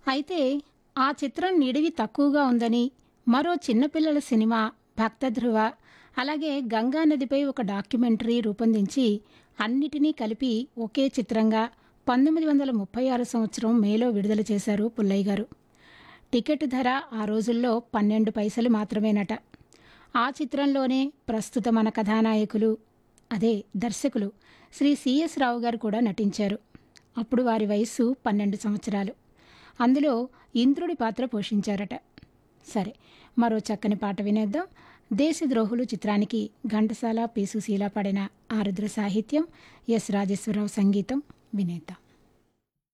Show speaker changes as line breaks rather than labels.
అయితే ఆ చిత్రం నిడివి తక్కువగా ఉందని మరో చిన్నపిల్లల సినిమా భక్తధ్రువ అలాగే గంగా నదిపై ఒక డాక్యుమెంటరీ రూపొందించి అన్నిటినీ కలిపి ఒకే చిత్రంగా పంతొమ్మిది వందల ముప్పై ఆరు సంవత్సరం మేలో విడుదల చేశారు పుల్లయ్య గారు టికెట్ ధర ఆ రోజుల్లో పన్నెండు పైసలు మాత్రమేనట ఆ చిత్రంలోనే ప్రస్తుత మన కథానాయకులు అదే దర్శకులు శ్రీ సిఎస్ రావు గారు కూడా నటించారు అప్పుడు వారి వయస్సు పన్నెండు సంవత్సరాలు అందులో ఇంద్రుడి పాత్ర పోషించారట సరే మరో చక్కని పాట వినేద్దాం దేశద్రోహులు చిత్రానికి ఘంటసాల పి సుశీల పాడిన ఆరుద్ర సాహిత్యం ఎస్ రాజేశ్వరరావు సంగీతం వినేద్దాం